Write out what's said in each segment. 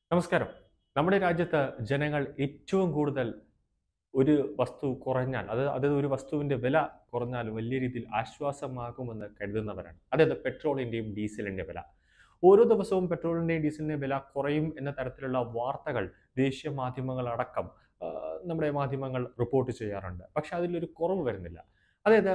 നമസ്കാരം നമ്മുടെ രാജ്യത്ത് ജനങ്ങൾ ഏറ്റവും കൂടുതൽ ഒരു വസ്തു കുറഞ്ഞാൽ അത് അതായത് ഒരു വസ്തുവിന്റെ വില കുറഞ്ഞാൽ വലിയ രീതിയിൽ ആശ്വാസമാകുമെന്ന് കരുതുന്നവരാണ് അതായത് പെട്രോളിന്റെയും ഡീസലിന്റെ വില ഓരോ ദിവസവും പെട്രോളിന്റെയും ഡീസലിന്റെയും വില കുറയും എന്ന തരത്തിലുള്ള വാർത്തകൾ ദേശീയ മാധ്യമങ്ങളടക്കം ആ, നമ്മുടെ മാധ്യമങ്ങൾ റിപ്പോർട്ട് ചെയ്യാറുണ്ട് പക്ഷെ അതിലൊരു കുറവ് വരുന്നില്ല അതായത്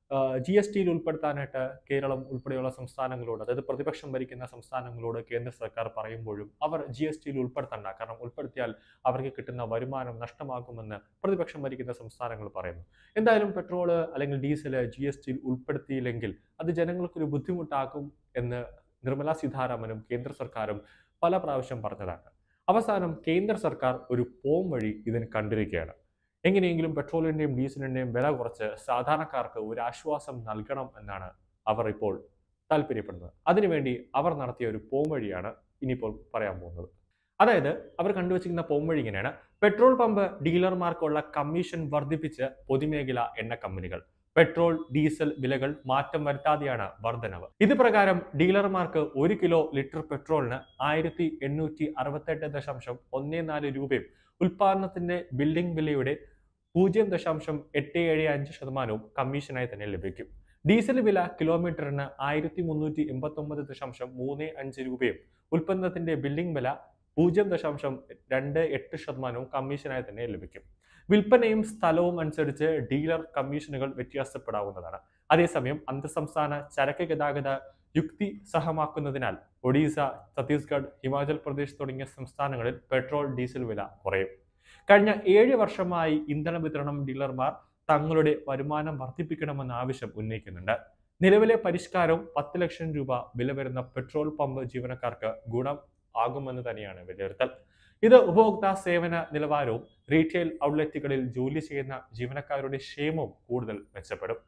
ജി എസ് ടിയിൽ ഉൾപ്പെടുത്താനായിട്ട് കേരളം ഉൾപ്പെടെയുള്ള സംസ്ഥാനങ്ങളോട് അതായത് പ്രതിപക്ഷം ഭരിക്കുന്ന സംസ്ഥാനങ്ങളോട് കേന്ദ്ര സർക്കാർ പറയുമ്പോഴും അവർ ജി എസ് ടിയിൽ ഉൾപ്പെടുത്തണ്ട കാരണം ഉൾപ്പെടുത്തിയാൽ അവർക്ക് കിട്ടുന്ന വരുമാനം നഷ്ടമാകുമെന്ന് പ്രതിപക്ഷം ഭരിക്കുന്ന സംസ്ഥാനങ്ങൾ പറയുന്നു എന്തായാലും പെട്രോള് അല്ലെങ്കിൽ ഡീസല് ജി എസ് ടിയിൽ ഉൾപ്പെടുത്തിയില്ലെങ്കിൽ അത് ജനങ്ങൾക്കൊരു ബുദ്ധിമുട്ടാകും എന്ന് നിർമ്മലാ സീതാരാമനും കേന്ദ്ര സർക്കാരും പല പ്രാവശ്യം പറഞ്ഞതാണ് അവസാനം കേന്ദ്ര സർക്കാർ ഒരു പോം വഴി ഇതിന് കണ്ടിരിക്കുകയാണ് എങ്ങനെയെങ്കിലും പെട്രോളിന്റെയും ഡീസലിന്റെയും വില കുറച്ച് സാധാരണക്കാർക്ക് ഒരു ആശ്വാസം നൽകണം എന്നാണ് അവർ ഇപ്പോൾ താല്പര്യപ്പെടുന്നത് അതിനുവേണ്ടി അവർ നടത്തിയ ഒരു പോം വഴിയാണ് ഇനിയിപ്പോൾ പറയാൻ പോകുന്നത് അതായത് അവർ കണ്ടുവച്ചിരിക്കുന്ന പോം വഴി ഇങ്ങനെയാണ് പെട്രോൾ പമ്പ് ഡീലർമാർക്കുള്ള കമ്മീഷൻ വർദ്ധിപ്പിച്ച് പൊതുമേഖല എണ്ണ കമ്പനികൾ പെട്രോൾ ഡീസൽ വിലകൾ മാറ്റം വരുത്താതെയാണ് വർധനവ് ഇത് പ്രകാരം ഡീലർമാർക്ക് ഒരു കിലോ ലിറ്റർ പെട്രോളിന് ആയിരത്തി എണ്ണൂറ്റി അറുപത്തെട്ട് ദശാംശം ഒന്ന് നാല് രൂപയും ഉൽപാദനത്തിന്റെ ബിൽഡിംഗ് വിലയുടെ പൂജ്യം ദശാംശം എട്ട് ഏഴ് അഞ്ച് ശതമാനവും കമ്മീഷനായി തന്നെ ലഭിക്കും ഡീസൽ വില കിലോമീറ്ററിന് ആയിരത്തി മുന്നൂറ്റി എൺപത്തി ഒമ്പത് ദശാംശം മൂന്ന് അഞ്ച് രൂപയും ഉൽപ്പന്നത്തിന്റെ ബിൽഡിംഗ് വില പൂജ്യം ദശാംശം രണ്ട് എട്ട് ശതമാനവും കമ്മീഷനായി തന്നെ ലഭിക്കും വിൽപ്പനയും സ്ഥലവും അനുസരിച്ച് ഡീലർ കമ്മീഷനുകൾ വ്യത്യാസപ്പെടാവുന്നതാണ് അതേസമയം അന്തർസംസ്ഥാന ചരക്ക് ഗതാഗത യുക്തി സഹമാക്കുന്നതിനാൽ ഒഡീസ ഛത്തീസ്ഗഡ് ഹിമാചൽ പ്രദേശ് തുടങ്ങിയ സംസ്ഥാനങ്ങളിൽ പെട്രോൾ ഡീസൽ വില കുറയും കഴിഞ്ഞ ഏഴ് വർഷമായി ഇന്ധന വിതരണം ഡീലർമാർ തങ്ങളുടെ വരുമാനം വർദ്ധിപ്പിക്കണമെന്ന ആവശ്യം ഉന്നയിക്കുന്നുണ്ട് നിലവിലെ പരിഷ്കാരവും പത്ത് ലക്ഷം രൂപ വില വരുന്ന പെട്രോൾ പമ്പ് ജീവനക്കാർക്ക് ഗുണം ആകുമെന്ന് തന്നെയാണ് വിലയിരുത്തൽ ഇത് ഉപഭോക്താ സേവന നിലവാരവും റീറ്റെയിൽ ഔട്ട്ലെറ്റുകളിൽ ജോലി ചെയ്യുന്ന ജീവനക്കാരുടെ ക്ഷേമവും കൂടുതൽ മെച്ചപ്പെടും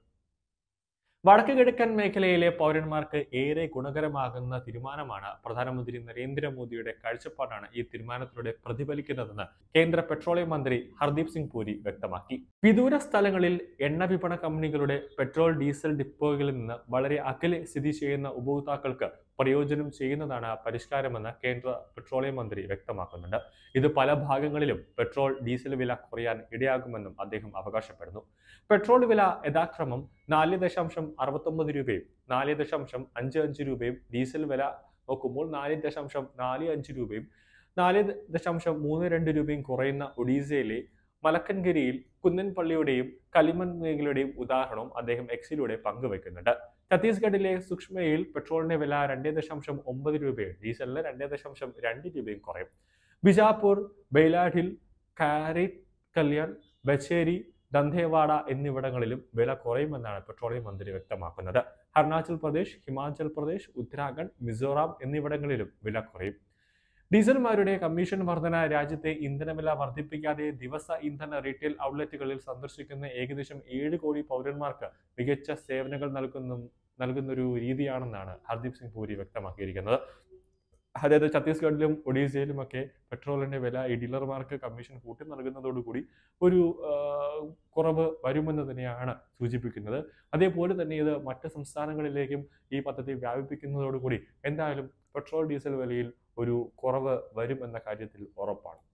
വടക്ക് കിഴക്കൻ മേഖലയിലെ പൗരന്മാർക്ക് ഏറെ ഗുണകരമാകുന്ന തീരുമാനമാണ് പ്രധാനമന്ത്രി നരേന്ദ്രമോദിയുടെ കാഴ്ചപ്പാടാണ് ഈ തീരുമാനത്തിലൂടെ പ്രതിഫലിക്കുന്നതെന്ന് കേന്ദ്ര പെട്രോളിയം മന്ത്രി ഹർദീപ് സിംഗ് പുരി വ്യക്തമാക്കി വിദൂര സ്ഥലങ്ങളിൽ എണ്ണ വിപണ കമ്പനികളുടെ പെട്രോൾ ഡീസൽ ഡിപ്പോകളിൽ നിന്ന് വളരെ അകലെ സ്ഥിതി ചെയ്യുന്ന ഉപഭോക്താക്കൾക്ക് പ്രയോജനം ചെയ്യുന്നതാണ് പരിഷ്കാരമെന്ന് കേന്ദ്ര പെട്രോളിയം മന്ത്രി വ്യക്തമാക്കുന്നുണ്ട് ഇത് പല ഭാഗങ്ങളിലും പെട്രോൾ ഡീസൽ വില കുറയാൻ ഇടയാകുമെന്നും അദ്ദേഹം അവകാശപ്പെടുന്നു പെട്രോൾ വില യഥാക്രമം നാല് ദശാംശം അറുപത്തൊമ്പത് രൂപയും നാല് ദശാംശം അഞ്ച് അഞ്ച് രൂപയും ഡീസൽ വില നോക്കുമ്പോൾ നാല് ദശാംശം നാല് അഞ്ച് രൂപയും നാല് ദശാംശം മൂന്ന് രണ്ട് രൂപയും കുറയുന്ന ഒഡീസയിലെ മലക്കൻഗിരിയിൽ കുന്നൻപള്ളിയുടെയും കളിമൺ മേഖലയുടെയും ഉദാഹരണവും അദ്ദേഹം എക്സിലൂടെ പങ്കുവെക്കുന്നുണ്ട് ഛത്തീസ്ഗഡിലെ സുക്ഷ്മയിൽ പെട്രോളിന്റെ വില രണ്ട് ദശാംശം ഒമ്പത് രൂപയും ഡീസലിന് രണ്ട് ദശാംശം രണ്ട് രൂപയും കുറയും ബിജാപൂർ ബെയ്ലാഡിൽ കാരിറ്റ് കല്യാൺ ബച്ചേരി ദന്തേവാഡ എന്നിവിടങ്ങളിലും വില കുറയുമെന്നാണ് പെട്രോളിയം മന്ത്രി വ്യക്തമാക്കുന്നത് അരുണാചൽ പ്രദേശ് ഹിമാചൽ പ്രദേശ് ഉത്തരാഖണ്ഡ് മിസോറാം എന്നിവിടങ്ങളിലും വില കുറയും ഡീസൽമാരുടെ കമ്മീഷൻ വർധന രാജ്യത്തെ ഇന്ധനവില വർദ്ധിപ്പിക്കാതെ ദിവസ ഇന്ധന റീറ്റെയിൽ ഔട്ട്ലെറ്റുകളിൽ സന്ദർശിക്കുന്ന ഏകദേശം ഏഴ് കോടി പൗരന്മാർക്ക് മികച്ച സേവനങ്ങൾ നൽകുന്ന നൽകുന്നൊരു രീതിയാണെന്നാണ് ഹർദീപ് സിംഗ് പൂരി വ്യക്തമാക്കിയിരിക്കുന്നത് അതായത് ഛത്തീസ്ഗഡിലും ഒഡീസയിലുമൊക്കെ പെട്രോളിന്റെ വില ഈ ഡീലർമാർക്ക് കമ്മീഷൻ കൂട്ടി നൽകുന്നതോടുകൂടി ഒരു ആ, കുറവ് വരുമെന്ന് തന്നെയാണ് സൂചിപ്പിക്കുന്നത് അതേപോലെ തന്നെ ഇത് മറ്റ് സംസ്ഥാനങ്ങളിലേക്കും ഈ പദ്ധതി വ്യാപിപ്പിക്കുന്നതോടുകൂടി എന്തായാലും പെട്രോൾ ഡീസൽ വിലയിൽ ഒരു കുറവ് വരും എന്ന കാര്യത്തിൽ ഉറപ്പാണ്